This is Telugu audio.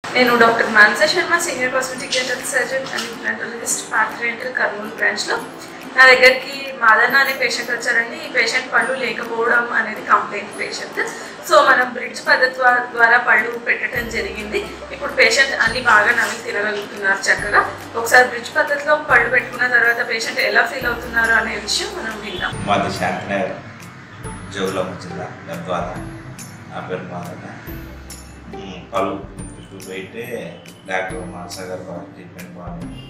నేను doctor Manasa Sharma senior cosmetic dental surgeon and implantologist Partha dental Kurnool బ్రాంచ్లో నా దగ్గరికి మాదన్న అనే పేషెంట్ వచ్చారండి ఈ పేషెంట్ పళ్ళు లేకపోవడం అనేది కంప్లైంట్ పేషెంట్ సో మనం బ్రిడ్జ్ పద్ధతి ద్వా- ద్వారా పళ్ళు పెట్టడం జరిగింది ఇప్పుడు పేషెంట్ అన్ని బాగా నవ్వి తినగలుగుతున్నారు చక్కగా ఒకసారి బ్రిడ్జ్ పద్ధతిలో పళ్ళు పెట్టుకున్న తర్వాత పేషెంట్ ఎలా ఫీల్ అవుతున్నారు అనే విషయం మనం విందాం మాది శాంతినగర్ జోగులాంబ జిల్లా గద్వాల నా పేరు మాదన్న ఈ పలు ఇప్పుడు పోయితే డాక్టర్ మానస గారు బాగా ట్రీట్మెంట్ బాగుంది